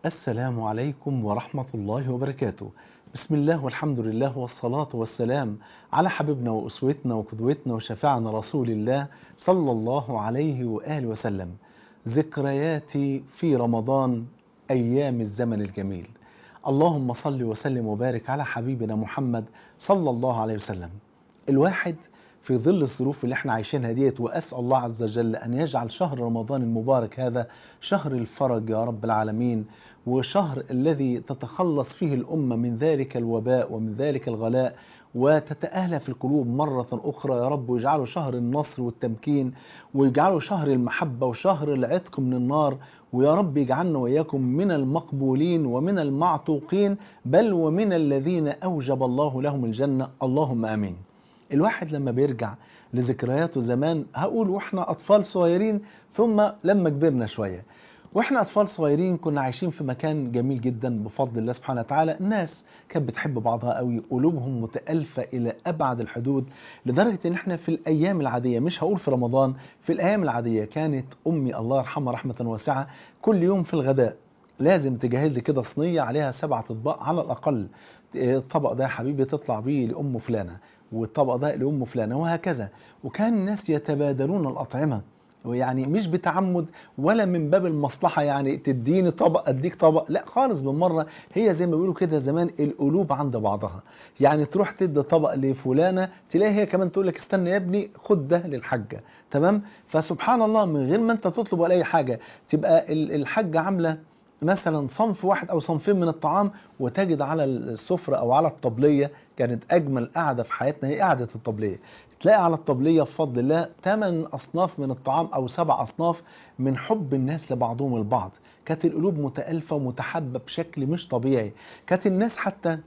السلام عليكم ورحمة الله وبركاته بسم الله والحمد لله والصلاة والسلام على حبيبنا وأسوتنا وقدوتنا وشفاعنا رسول الله صلى الله عليه وآله وسلم ذكرياتي في رمضان أيام الزمن الجميل اللهم صل وسلم وبارك على حبيبنا محمد صلى الله عليه وسلم الواحد في ظل الظروف اللي احنا عايشينها ديت واسال الله عز وجل ان يجعل شهر رمضان المبارك هذا شهر الفرج يا رب العالمين وشهر الذي تتخلص فيه الامه من ذلك الوباء ومن ذلك الغلاء وتتأهل في القلوب مرة أخرى يا رب ويجعله شهر النصر والتمكين ويجعله شهر المحبة وشهر العتق من النار ويا رب يجعلنا وإياكم من المقبولين ومن المعتوقين بل ومن الذين أوجب الله لهم الجنة اللهم آمين الواحد لما بيرجع لذكرياته زمان هقول واحنا اطفال صغيرين ثم لما كبرنا شويه واحنا اطفال صغيرين كنا عايشين في مكان جميل جدا بفضل الله سبحانه وتعالى الناس كانت بتحب بعضها قوي قلوبهم متالفه الى ابعد الحدود لدرجه ان احنا في الايام العاديه مش هقول في رمضان في الايام العاديه كانت امي الله يرحمها رحمه واسعه كل يوم في الغداء لازم تجهز لي كده صينيه عليها سبعة اطباق على الاقل الطبق ده يا حبيبي تطلع بيه لام فلانه والطبق ده لأم فلانة وهكذا وكان الناس يتبادلون الأطعمة ويعني مش بتعمد ولا من باب المصلحة يعني تديني طبق أديك طبق لا خالص بالمرة هي زي ما بيقولوا كده زمان القلوب عند بعضها يعني تروح تدي طبق لفلانة تلاقي هي كمان تقول لك استنى يا ابني خد ده للحاجة تمام فسبحان الله من غير ما انت تطلب ولا أي حاجة تبقى الحاجة عاملة مثلا صنف واحد او صنفين من الطعام وتجد على السفرة او على الطبلية كانت اجمل قعدة في حياتنا هي قعدة الطبلية تلاقي على الطبلية بفضل الله ثمان اصناف من الطعام او سبع اصناف من حب الناس لبعضهم البعض كانت القلوب متألفة ومتحبة بشكل مش طبيعي كانت الناس حتى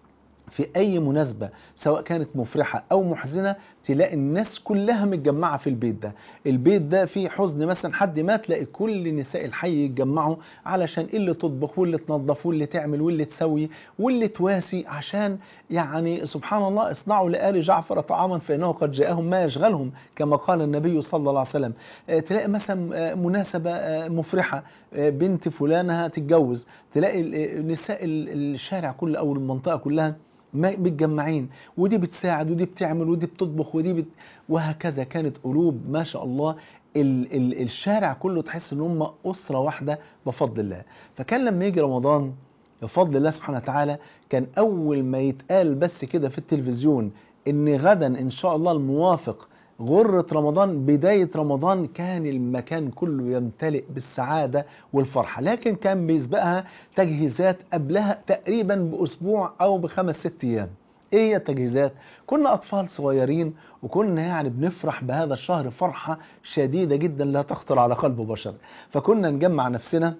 في اي مناسبة سواء كانت مفرحة او محزنة تلاقي الناس كلها متجمعة في البيت ده البيت ده فيه حزن مثلا حد مات تلاقي كل نساء الحي يتجمعوا علشان اللي تطبخ واللي تنظف واللي تعمل واللي تسوي واللي تواسي عشان يعني سبحان الله اصنعوا لآل جعفر طعاما فإنه قد جاءهم ما يشغلهم كما قال النبي صلى الله عليه وسلم تلاقي مثلا مناسبة مفرحة بنت فلانة تتجوز تلاقي نساء الشارع كله أو المنطقة كلها متجمعين ودي بتساعد ودي بتعمل ودي بتطبخ ودي بت... وهكذا كانت قلوب ما شاء الله ال... ال... الشارع كله تحس ان هم اسره واحده بفضل الله فكان لما يجي رمضان بفضل الله سبحانه وتعالى كان اول ما يتقال بس كده في التلفزيون ان غدا ان شاء الله الموافق غرة رمضان بداية رمضان كان المكان كله يمتلئ بالسعادة والفرحة لكن كان بيسبقها تجهيزات قبلها تقريبا بأسبوع أو بخمس ست أيام ايه هي التجهيزات كنا اطفال صغيرين وكنا يعني بنفرح بهذا الشهر فرحة شديدة جدا لا تخطر على قلب بشر فكنا نجمع نفسنا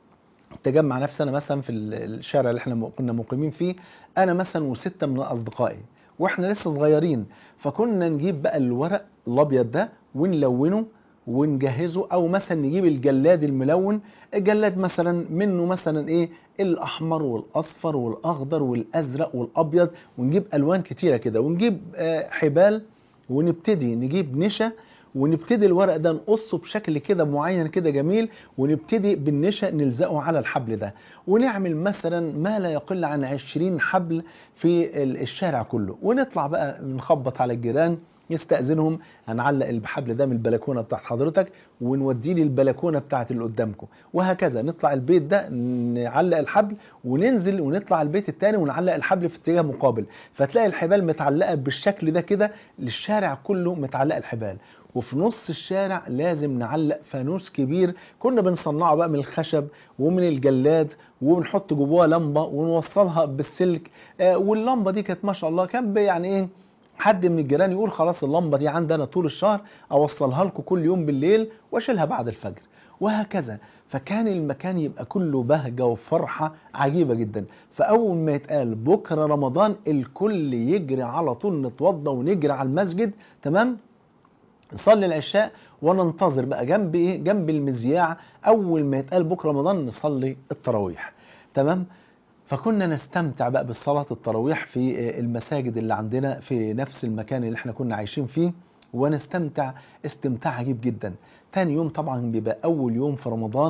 تجمع نفسنا مثلا في الشارع اللي احنا كنا مقيمين فيه انا مثلا وستة من اصدقائي واحنا لسه صغيرين فكنا نجيب بقى الورق الابيض ده ونلونه ونجهزه او مثلا نجيب الجلاد الملون الجلاد مثلا منه مثلا ايه الاحمر والاصفر والاخضر والازرق والابيض ونجيب الوان كتيره كده ونجيب آه حبال ونبتدي نجيب نشا ونبتدي الورق ده نقصه بشكل كده معين كده جميل ونبتدي بالنشا نلزقه على الحبل ده ونعمل مثلا ما لا يقل عن 20 حبل في الشارع كله ونطلع بقى نخبط على الجيران يستأذنهم هنعلق الحبل ده من البلكونة بتاعت حضرتك ونوديه للبلكونة بتاعت اللي قدامكم وهكذا نطلع البيت ده نعلق الحبل وننزل ونطلع البيت التاني ونعلق الحبل في اتجاه مقابل فتلاقي الحبال متعلقة بالشكل ده كده للشارع كله متعلقة الحبال وفي نص الشارع لازم نعلق فانوس كبير كنا بنصنعه بقى من الخشب ومن الجلاد ونحط جواه لمبة ونوصلها بالسلك آه واللمبة دي كانت ما شاء الله كان يعني ايه حد من الجيران يقول خلاص اللمبة دي عندنا طول الشهر اوصلها لكم كل يوم بالليل واشيلها بعد الفجر وهكذا فكان المكان يبقى كله بهجة وفرحة عجيبة جدا فأول ما يتقال بكرة رمضان الكل يجري على طول نتوضى ونجري على المسجد تمام نصلي العشاء وننتظر بقى جنب ايه جنب المذياع اول ما يتقال بكره رمضان نصلي التراويح تمام فكنا نستمتع بقى بالصلاة التراويح في المساجد اللي عندنا في نفس المكان اللي احنا كنا عايشين فيه ونستمتع استمتاع عجيب جدا تاني يوم طبعا بيبقى أول يوم في رمضان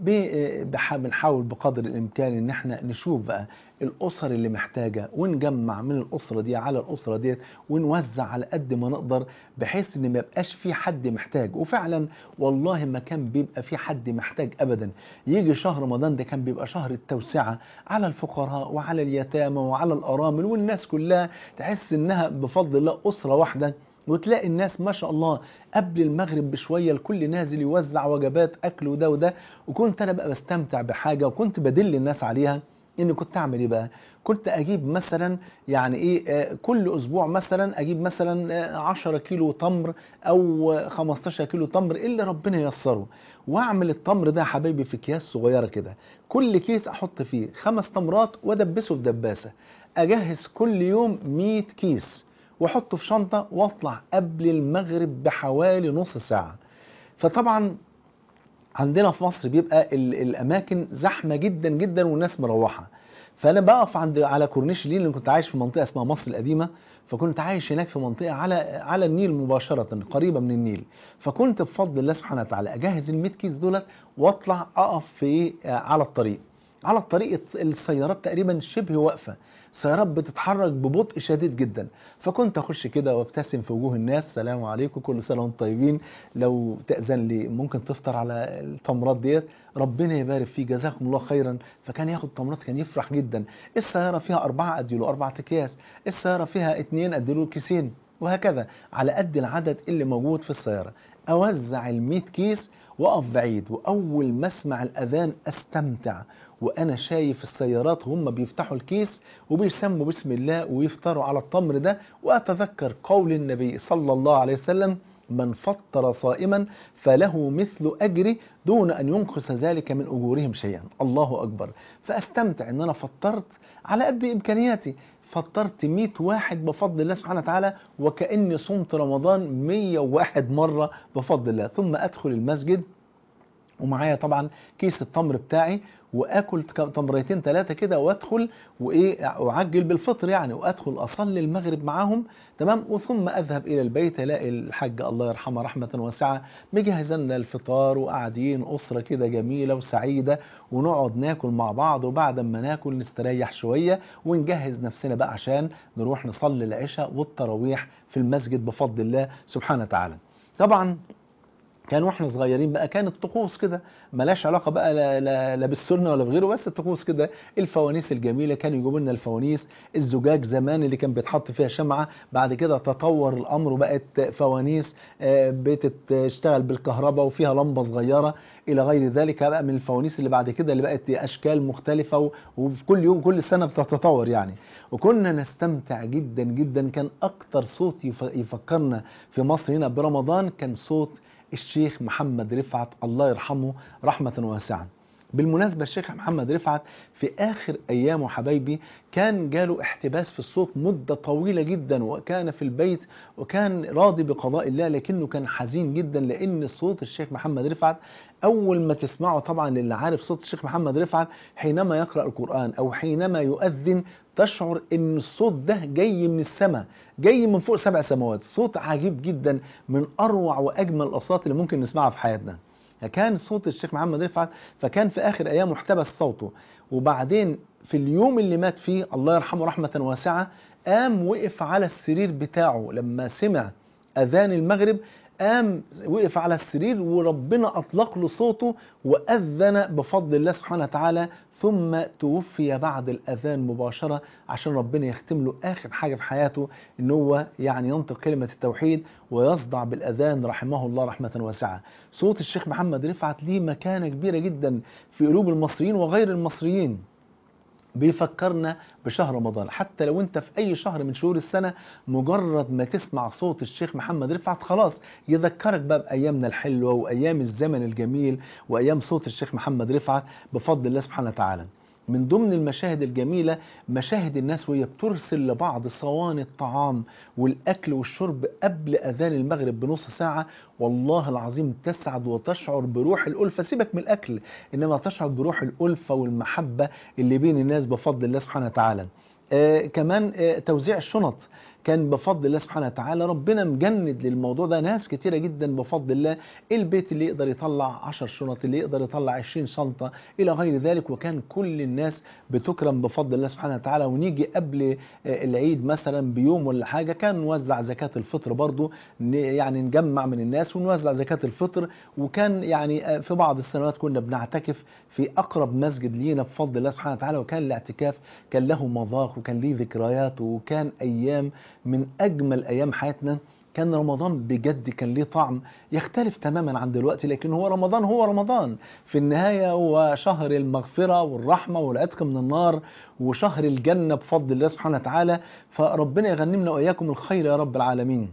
ب- بح- بنحاول بقدر الامكان ان احنا نشوف بقى الاسر اللي محتاجه ونجمع من الاسره دي على الاسره ديت ونوزع على قد ما نقدر بحيث ان ما يبقاش في حد محتاج وفعلا والله ما كان بيبقى في حد محتاج ابدا يجي شهر رمضان ده كان بيبقى شهر التوسعه على الفقراء وعلى اليتامى وعلى الارامل والناس كلها تحس انها بفضل الله اسره واحده وتلاقي الناس ما شاء الله قبل المغرب بشويه الكل نازل يوزع وجبات اكل وده وده وكنت انا بقى بستمتع بحاجه وكنت بدل الناس عليها ان كنت اعمل ايه بقى كنت اجيب مثلا يعني ايه آه، كل اسبوع مثلا اجيب مثلا آه، 10 كيلو تمر او آه، 15 كيلو تمر اللي ربنا ييسره واعمل التمر ده يا حبايبي في اكياس صغيره كده كل كيس احط فيه خمس تمرات وادبسه في دباسه اجهز كل يوم 100 كيس واحطه في شنطه واطلع قبل المغرب بحوالي نص ساعه فطبعا عندنا في مصر بيبقى ال- الاماكن زحمه جدا جدا والناس مروحه فانا بقف عند على كورنيش النيل لان كنت عايش في منطقه اسمها مصر القديمه فكنت عايش هناك في منطقه على على النيل مباشره قريبه من النيل فكنت بفضل الله سبحانه وتعالى اجهز ال 100 كيس دولت واطلع اقف في على الطريق على الطريق السيارات تقريبا شبه واقفه سيارات بتتحرك ببطء شديد جدا فكنت اخش كده وابتسم في وجوه الناس سلام عليكم كل سنه وانتم طيبين لو تاذن لي ممكن تفطر على التمرات ديت ربنا يبارك فيه جزاكم الله خيرا فكان ياخد تمرات كان يفرح جدا السياره فيها اربعه اديله اربع اكياس السياره فيها اثنين اديله كيسين وهكذا على قد العدد اللي موجود في السياره اوزع ال 100 كيس واقف بعيد واول ما اسمع الاذان استمتع وانا شايف السيارات هم بيفتحوا الكيس وبيسموا بسم الله ويفطروا على التمر ده واتذكر قول النبي صلى الله عليه وسلم من فطر صائما فله مثل اجره دون ان ينقص ذلك من اجورهم شيئا الله اكبر فاستمتع ان انا فطرت على قد امكانياتي فطرت 100 واحد بفضل الله سبحانه وتعالى وكاني صمت رمضان 101 مره بفضل الله ثم ادخل المسجد ومعايا طبعا كيس التمر بتاعي واكل تمرتين ثلاثه كده وادخل وايه واعجل بالفطر يعني وادخل اصلي المغرب معاهم تمام وثم اذهب الى البيت الاقي الحاج الله يرحمه رحمه واسعه مجهز لنا الفطار وقاعدين اسره كده جميله وسعيده ونقعد ناكل مع بعض وبعد ما ناكل نستريح شويه ونجهز نفسنا بقى عشان نروح نصلي العشاء والتراويح في المسجد بفضل الله سبحانه وتعالى طبعا كان واحنا صغيرين بقى كانت طقوس كده ملاش علاقه بقى لا, لا, لا بالسنه ولا بغيره بس الطقوس كده الفوانيس الجميله كانوا يجيبوا لنا الفوانيس الزجاج زمان اللي كان بيتحط فيها شمعه بعد كده تطور الامر وبقت فوانيس آه، بتشتغل بالكهرباء وفيها لمبه صغيره الى غير ذلك بقى من الفوانيس اللي بعد كده اللي بقت اشكال مختلفه و- وفي كل يوم كل سنه بتتطور يعني وكنا نستمتع جدا جدا كان اكتر صوت يف- يفكرنا في مصر هنا برمضان كان صوت الشيخ محمد رفعت الله يرحمه رحمة واسعة بالمناسبة الشيخ محمد رفعت في آخر أيامه حبايبي كان جاله احتباس في الصوت مدة طويلة جدا وكان في البيت وكان راضي بقضاء الله لكنه كان حزين جدا لأن صوت الشيخ محمد رفعت أول ما تسمعه طبعا للي عارف صوت الشيخ محمد رفعت حينما يقرأ القرآن أو حينما يؤذن تشعر ان الصوت ده جاي من السماء جاي من فوق سبع سماوات صوت عجيب جدا من اروع واجمل الاصوات اللي ممكن نسمعها في حياتنا كان صوت الشيخ محمد رفعت فكان في اخر ايامه احتبس صوته وبعدين في اليوم اللي مات فيه الله يرحمه رحمه واسعه قام وقف على السرير بتاعه لما سمع اذان المغرب قام وقف على السرير وربنا اطلق له صوته واذن بفضل الله سبحانه وتعالى ثم توفي بعد الاذان مباشره عشان ربنا يختم له اخر حاجه في حياته ان هو يعني ينطق كلمه التوحيد ويصدع بالاذان رحمه الله رحمه واسعه. صوت الشيخ محمد رفعت ليه مكانه كبيره جدا في قلوب المصريين وغير المصريين. بيفكرنا بشهر رمضان حتى لو انت في اي شهر من شهور السنه مجرد ما تسمع صوت الشيخ محمد رفعت خلاص يذكرك بقى بايامنا الحلوه وايام الزمن الجميل وايام صوت الشيخ محمد رفعت بفضل الله سبحانه وتعالى من ضمن المشاهد الجميلة مشاهد الناس وهي بترسل لبعض صواني الطعام والأكل والشرب قبل أذان المغرب بنص ساعة والله العظيم تسعد وتشعر بروح الألفة سيبك من الأكل إنما تشعر بروح الألفة والمحبة اللي بين الناس بفضل الله سبحانه وتعالى آه كمان آه توزيع الشنط كان بفضل الله سبحانه وتعالى ربنا مجند للموضوع ده ناس كتيرة جدا بفضل الله البيت اللي يقدر يطلع 10 شنط اللي يقدر يطلع 20 شنطة إلى غير ذلك وكان كل الناس بتكرم بفضل الله سبحانه وتعالى ونيجي قبل العيد مثلا بيوم ولا حاجة كان نوزع زكاة الفطر برضو يعني نجمع من الناس ونوزع زكاة الفطر وكان يعني في بعض السنوات كنا بنعتكف في أقرب مسجد لينا بفضل الله سبحانه وتعالى وكان الاعتكاف كان له مذاق وكان ليه ذكريات وكان أيام من أجمل أيام حياتنا كان رمضان بجد كان ليه طعم يختلف تماما عن دلوقتي لكن هو رمضان هو رمضان في النهاية هو شهر المغفرة والرحمة والعتق من النار وشهر الجنة بفضل الله سبحانه وتعالى فربنا يغنمنا وإياكم الخير يا رب العالمين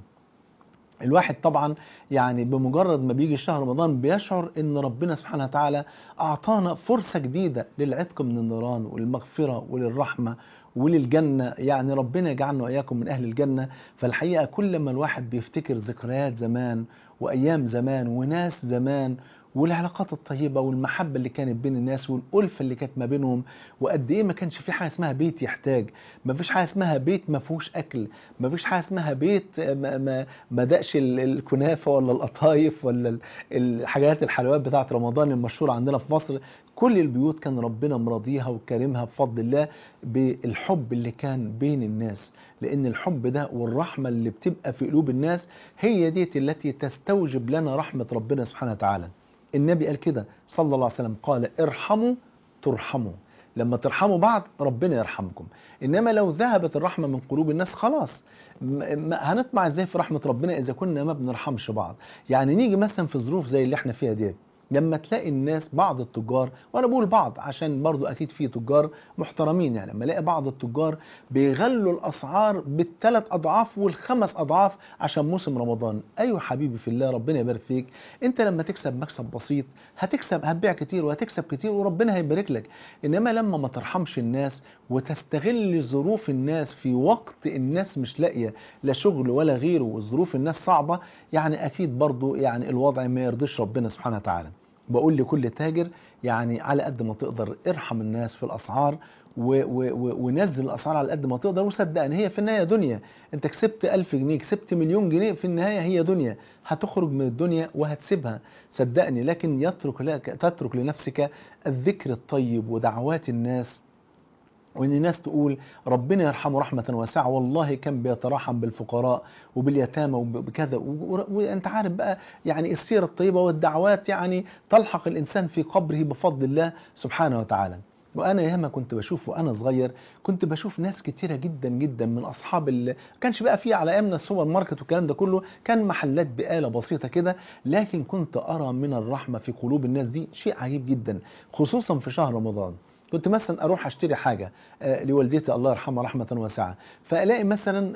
الواحد طبعا يعني بمجرد ما بيجي شهر رمضان بيشعر ان ربنا سبحانه وتعالى اعطانا فرصة جديدة للعتق من النيران والمغفرة وللرحمة وللجنة يعني ربنا يجعلنا وإياكم من أهل الجنة فالحقيقة كل ما الواحد بيفتكر ذكريات زمان وأيام زمان وناس زمان والعلاقات الطيبة والمحبة اللي كانت بين الناس والألفة اللي كانت ما بينهم وقد إيه ما كانش في حاجة اسمها بيت يحتاج ما فيش حاجة اسمها بيت ما فيهوش أكل ما فيش حاجة اسمها بيت ما, ما, ما دقش الكنافة ولا القطايف ولا الحاجات الحلويات بتاعة رمضان المشهورة عندنا في مصر كل البيوت كان ربنا مرضيها وكرمها بفضل الله بالحب اللي كان بين الناس لأن الحب ده والرحمة اللي بتبقى في قلوب الناس هي ديت التي تستوجب لنا رحمة ربنا سبحانه وتعالى النبي قال كده صلى الله عليه وسلم قال ارحموا ترحموا لما ترحموا بعض ربنا يرحمكم انما لو ذهبت الرحمه من قلوب الناس خلاص هنطمع ازاي في رحمه ربنا اذا كنا ما بنرحمش بعض يعني نيجي مثلا في ظروف زي اللي احنا فيها ديت لما تلاقي الناس بعض التجار وانا بقول بعض عشان برضو اكيد في تجار محترمين يعني لما الاقي بعض التجار بيغلوا الاسعار بالثلاث اضعاف والخمس اضعاف عشان موسم رمضان ايوه حبيبي في الله ربنا يبارك فيك انت لما تكسب مكسب بسيط هتكسب هتبيع كتير وهتكسب كتير وربنا هيبارك لك انما لما ما ترحمش الناس وتستغل ظروف الناس في وقت الناس مش لاقيه لا شغل ولا غيره وظروف الناس صعبه يعني اكيد برضو يعني الوضع ما يرضيش ربنا سبحانه وتعالى بقول لكل تاجر يعني على قد ما تقدر ارحم الناس في الاسعار و و و ونزل الاسعار على قد ما تقدر وصدقني هي في النهايه دنيا انت كسبت ألف جنيه كسبت مليون جنيه في النهايه هي دنيا هتخرج من الدنيا وهتسيبها صدقني لكن يترك لك تترك لنفسك الذكر الطيب ودعوات الناس وان الناس تقول ربنا يرحمه رحمه واسعه والله كان بيتراحم بالفقراء وباليتامى وبكذا وانت عارف بقى يعني السيره الطيبه والدعوات يعني تلحق الانسان في قبره بفضل الله سبحانه وتعالى وانا ياما كنت بشوف وانا صغير كنت بشوف ناس كتيره جدا جدا من اصحاب ال... كانش بقى فيه على ايامنا السوبر ماركت والكلام ده كله كان محلات بقاله بسيطه كده لكن كنت ارى من الرحمه في قلوب الناس دي شيء عجيب جدا خصوصا في شهر رمضان كنت مثلا اروح اشتري حاجه لوالدتي الله يرحمها رحمه واسعه فالاقي مثلا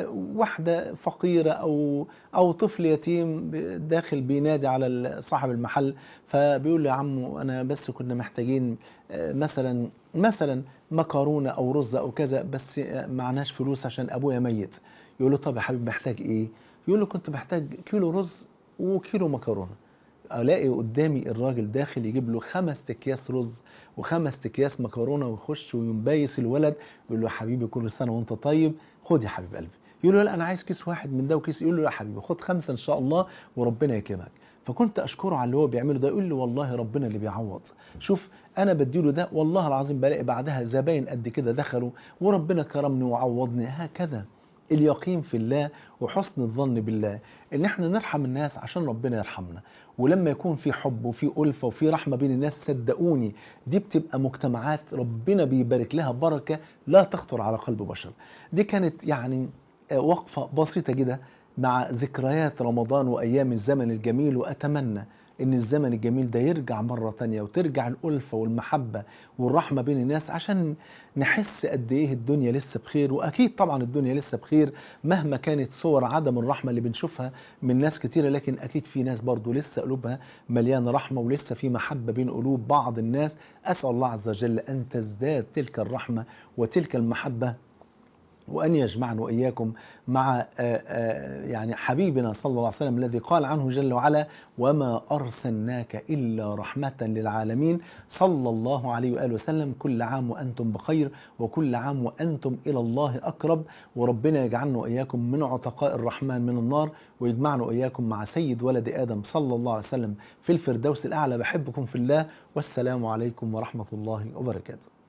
واحده فقيره او او طفل يتيم داخل بينادي على صاحب المحل فبيقول له يا عمو انا بس كنا محتاجين مثلا مثلا مكرونه او رز او كذا بس معناش فلوس عشان ابويا ميت يقول له طب يا حبيبي محتاج ايه يقول له كنت محتاج كيلو رز وكيلو مكرونه الاقي قدامي الراجل داخل يجيب له خمس اكياس رز وخمس اكياس مكرونه ويخش وينبايس الولد يقول له يا حبيبي كل سنه وانت طيب خد يا حبيب قلبي يقول له لا انا عايز كيس واحد من ده وكيس يقول له لا يا حبيبي خد خمسه ان شاء الله وربنا يكرمك فكنت اشكره على اللي هو بيعمله ده يقول لي والله ربنا اللي بيعوض شوف انا بديله ده والله العظيم بلاقي بعدها زباين قد كده دخلوا وربنا كرمني وعوضني هكذا اليقين في الله وحسن الظن بالله ان احنا نرحم الناس عشان ربنا يرحمنا ولما يكون في حب وفي ألفة وفي رحمة بين الناس صدقوني دي بتبقى مجتمعات ربنا بيبارك لها بركة لا تخطر على قلب بشر دي كانت يعني وقفة بسيطة جدا مع ذكريات رمضان وأيام الزمن الجميل وأتمنى ان الزمن الجميل ده يرجع مرة تانية وترجع الألفة والمحبة والرحمة بين الناس عشان نحس قد ايه الدنيا لسه بخير واكيد طبعا الدنيا لسه بخير مهما كانت صور عدم الرحمة اللي بنشوفها من ناس كتيرة لكن اكيد في ناس برضو لسه قلوبها مليانة رحمة ولسه في محبة بين قلوب بعض الناس اسأل الله عز وجل ان تزداد تلك الرحمة وتلك المحبة وأن يجمعنا وإياكم مع آه، آه، يعني حبيبنا صلى الله عليه وسلم الذي قال عنه جل وعلا وما أرسلناك إلا رحمة للعالمين صلى الله عليه وآله وسلم كل عام وأنتم بخير وكل عام وأنتم إلى الله أقرب وربنا يجعلنا وإياكم من عتقاء الرحمن من النار ويجمعنا وإياكم مع سيد ولد آدم صلى الله عليه وسلم في الفردوس الأعلى بحبكم في الله والسلام عليكم ورحمة الله وبركاته